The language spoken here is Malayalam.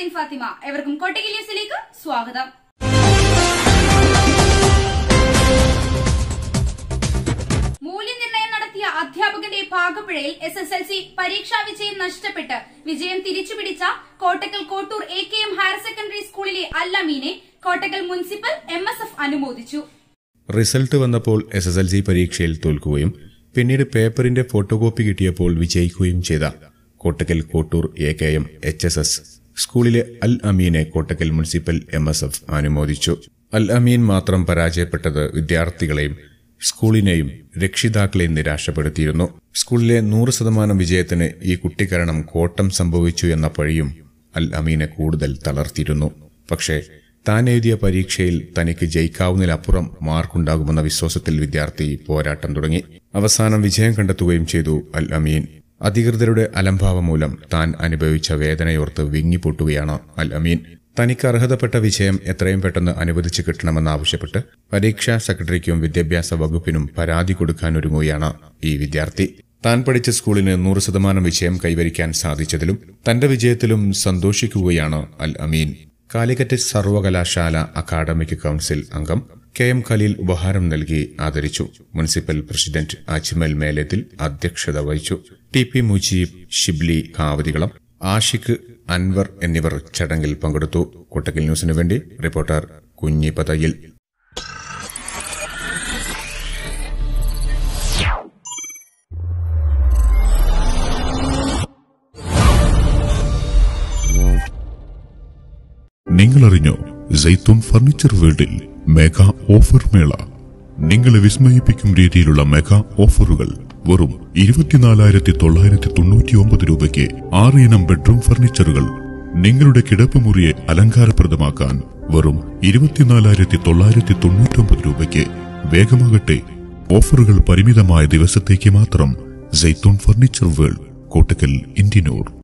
നസീൻ ഫാത്തിമ എവർക്കും കൊട്ടകി ന്യൂസിലേക്ക് സ്വാഗതം മൂല്യനിർണ്ണയം നടത്തിയ അധ്യാപകന്റെ ഭാഗപ്പിഴയിൽ എസ് എസ് എൽ സി പരീക്ഷാ വിജയം നഷ്ടപ്പെട്ട് വിജയം തിരിച്ചുപിടിച്ച Kottakkal Kottoor A K M higher secondary സ്കൂളിലെ അല്ലമീനെ Kottakkal municipal M S F അനുമോദിച്ചു റിസൾട്ട് വന്നപ്പോൾ എസ് എസ് എൽ സി പരീക്ഷയിൽ തോൽക്കുകയും പിന്നീട് പേപ്പറിന്റെ ഫോട്ടോകോപ്പി കിട്ടിയപ്പോൾ വിജയിക്കുകയും ചെയ്ത Kottakkal Kottoor A K M H S S സ്കൂളിലെ അൽ അമീനെ Kottakkal municipal M S F അനുമോദിച്ചു അൽ അമീൻ മാത്രം പരാജയപ്പെട്ടത് വിദ്യാർത്ഥികളെയും സ്കൂളിനെയും രക്ഷിതാക്കളെയും നിരാശപ്പെടുത്തിയിരുന്നു സ്കൂളിലെ നൂറ് ശതമാനം വിജയത്തിന് ഈ കുട്ടി കാരണം കോട്ടം സംഭവിച്ചു എന്ന പഴിയും അൽ അമീനെ കൂടുതൽ തളർത്തിയിരുന്നു പക്ഷേ താൻ എഴുതിയ പരീക്ഷയിൽ തനിക്ക് ജയിക്കാവുന്നതിലപ്പുറം മാർക്കുണ്ടാകുമെന്ന വിശ്വാസത്തിൽ വിദ്യാർത്ഥി പോരാട്ടം തുടങ്ങി അവസാനം വിജയം കണ്ടെത്തുകയും ചെയ്തു അൽ അമീൻ അധികൃതരുടെ അലംഭാവം മൂലം താൻ അനുഭവിച്ച വേദനയോർത്ത് വിങ്ങിപ്പൊട്ടുകയാണ് അൽ അമീൻ തനിക്ക് അർഹതപ്പെട്ട വിജയം എത്രയും പെട്ടെന്ന് അനുവദിച്ചു കിട്ടണമെന്നാവശ്യപ്പെട്ട് പരീക്ഷാ സെക്രട്ടറിക്കും വിദ്യാഭ്യാസ വകുപ്പിനും പരാതി കൊടുക്കാനൊരുങ്ങുകയാണ് ഈ വിദ്യാർത്ഥി താൻ പഠിച്ച സ്കൂളിന് നൂറ് ശതമാനം വിജയം കൈവരിക്കാൻ സാധിച്ചതിലും തന്റെ വിജയത്തിലും സന്തോഷിക്കുകയാണ് അൽ അമീൻ കാലിക്കറ്റ് സർവകലാശാല അക്കാഡമിക് കൌൺസിൽ അംഗം കെ എം ഖലീൽ ഉപഹാരം നൽകി ആദരിച്ചു മുനിസിപ്പൽ പ്രസിഡന്റ് അജ്മൽ മേലത്തിൽ അധ്യക്ഷത വഹിച്ചു ടി പി മുജീബ് ഷിബ്ലി കാവതികളം ആഷിഖ് അൻവർ എന്നിവർ ചടങ്ങിൽ പങ്കെടുത്തു കൊട്ടക്കൽ ന്യൂസിനു വേണ്ടി റിപ്പോർട്ടർ കുഞ്ഞിപ്പതയിൽ നിങ്ങൾ അറിഞ്ഞോ ജൈത്തൂൺ ഫർണിച്ചർ വേൾഡിൽ മെഗാ ഓഫർ മേള നിങ്ങളെ വിസ്മയിപ്പിക്കും രീതിയിലുള്ള മെഗാ ഓഫറുകൾ വെറും ഇരുപത്തിനാലായിരത്തി തൊള്ളായിരത്തി തൊണ്ണൂറ്റി ഒമ്പത് രൂപയ്ക്ക് ആറ് ഇനം ബെഡ്റൂം ഫർണിച്ചറുകൾ നിങ്ങളുടെ കിടപ്പുമുറിയെ അലങ്കാരപ്രദമാക്കാൻ വെറും ഇരുപത്തിനാലായിരത്തി തൊള്ളായിരത്തി തൊണ്ണൂറ്റി ഒമ്പത് രൂപയ്ക്ക് വേഗമാകട്ടെ ഓഫറുകൾ പരിമിതമായ ദിവസത്തേക്ക് മാത്രം ജൈത്തൂൺ ഫർണിച്ചർ വേൾഡ് കോട്ടക്കൽ ഇന്ത്യനൂർ